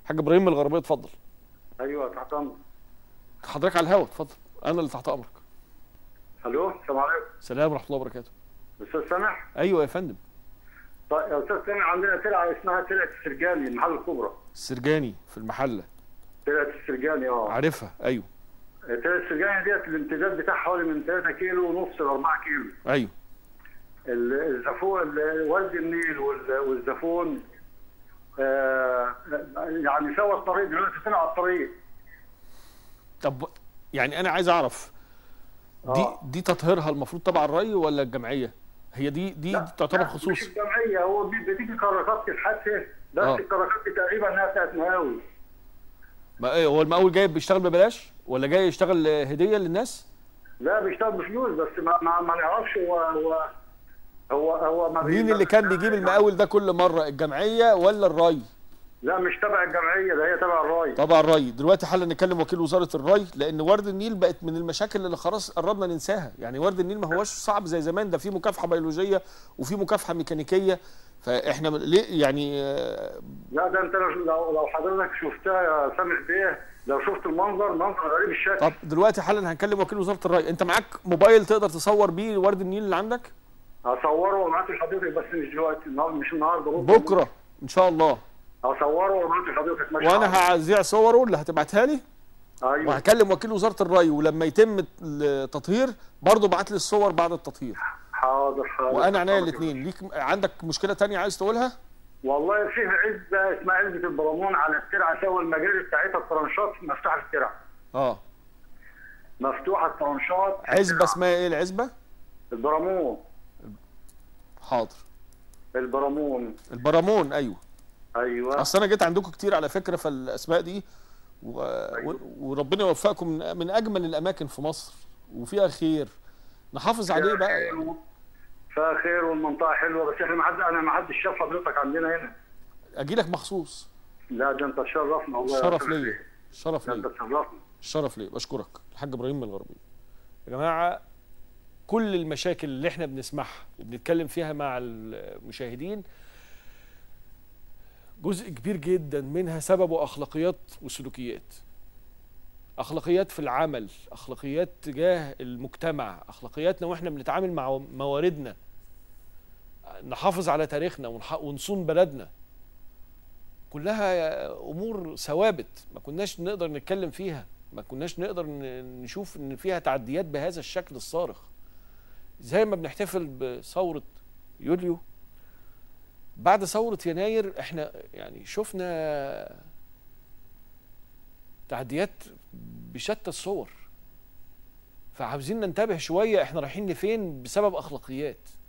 حاج ابراهيم من الغربيه اتفضل ايوه تحت امرك حضرتك على الهوا اتفضل انا اللي تحت امرك الو السلام عليكم سلام ورحمه الله وبركاته استاذ سامح ايوه يا فندم طيب يا استاذ سامح عندنا ترعه اسمها ترعه السرجاني المحل الكبرى السرجاني في المحله ترعه السرجاني اه عارفها ايوه ترعه السرجاني ديت الامتداد بتاعها حوالي من 3 كيلو ونص ل 4 كيلو ايوه ال- الزفون ال- ورد النيل وال- والزفون آه يعني سوى الطريق دلوقتي طلع على الطريق طب يعني انا عايز اعرف دي آه. دي تطهيرها المفروض تبع الري ولا الجمعيه هي دي دي لا، تعتبر لا، مش خصوصي الجمعيه هو بي- بتيجي كراكات تتحسه بس آه. الكراكات دي تقريبا انها بتاعت مقاول ما ايه هو المقاول جاي بيشتغل ببلاش ولا جاي يشتغل هديه للناس لا بيشتغل بفلوس بس ما ما, ما نعرفش هو هو هو هو ما مين بي- اللي كان بيجيب المقاول ده كل مره الجمعيه ولا الري لا مش تبع الجمعيه ده هي تبع الراي طبعا الري دلوقتي حالا نكلم وكيل وزاره الري لان ورد النيل بقت من المشاكل اللي خلاص قربنا ننساها يعني ورد النيل ما هوش صعب زي زمان ده في مكافحه بيولوجيه وفي مكافحه ميكانيكيه فاحنا ليه يعني آه، لا ده انت لو لو لو حضرتك شفتها يا سامح بيه لو شفت المنظر منظر غريب الشكل طب دلوقتي حالا هنكلم وكيل وزاره الري انت معاك موبايل تقدر تصور بيه ورد النيل اللي عندك هصوره وابعته لحضرتك بس مش دلوقتي النهارده مش النهارده بكره بكره ان شاء الله هصوره وابعته لحضرتك ماشي وانا هذيع صوره اللي هتبعتها لي ايوه وهكلم وكيل وزاره الري ولما يتم التطهير برضه بعت لي الصور بعد التطهير حاضر حاضر وانا عينيا حاضر. الاثنين ليك عندك مشكله تانية عايز تقولها والله في علبه اسمها علبه البرامون على الترعه سوى المجاري بتاعتها الترنشات مفتوحه في الترعه اه مفتوحه الترنشات عزبه اسمها ايه العزبه البرامون حاضر البرامون البرامون ايوه ايوه اصل انا جيت عندكم كتير على فكره في الاسماء دي و... و... وربنا يوفقكم من... من اجمل الاماكن في مصر وفيها خير نحافظ عليه بقى يعني فيها خير والمنطقه حلوه بس احنا ما حد انا ما حدش شاف حضرتك عندنا هنا اجي لك مخصوص لا ده انت تشرفنا والله يا شرف أستاذ. ليا شرف ده انت ليا تشرفنا الشرف ليا بشكرك الحاج ابراهيم من الغربيه يا جماعه كل المشاكل اللي احنا بنسمعها وبنتكلم فيها مع المشاهدين جزء كبير جدا منها سببه اخلاقيات وسلوكيات اخلاقيات في العمل اخلاقيات تجاه المجتمع اخلاقياتنا واحنا بنتعامل مع مواردنا نحافظ على تاريخنا ونح- ونصون بلدنا كلها امور ثوابت ما كناش نقدر نتكلم فيها ما كناش نقدر ن- نشوف ان فيها تعديات بهذا الشكل الصارخ زي ما بنحتفل بثوره يوليو بعد ثوره يناير احنا يعني شفنا تعديات بشتى الصور فعاوزين ننتبه شويه احنا رايحين لفين بسبب اخلاقيات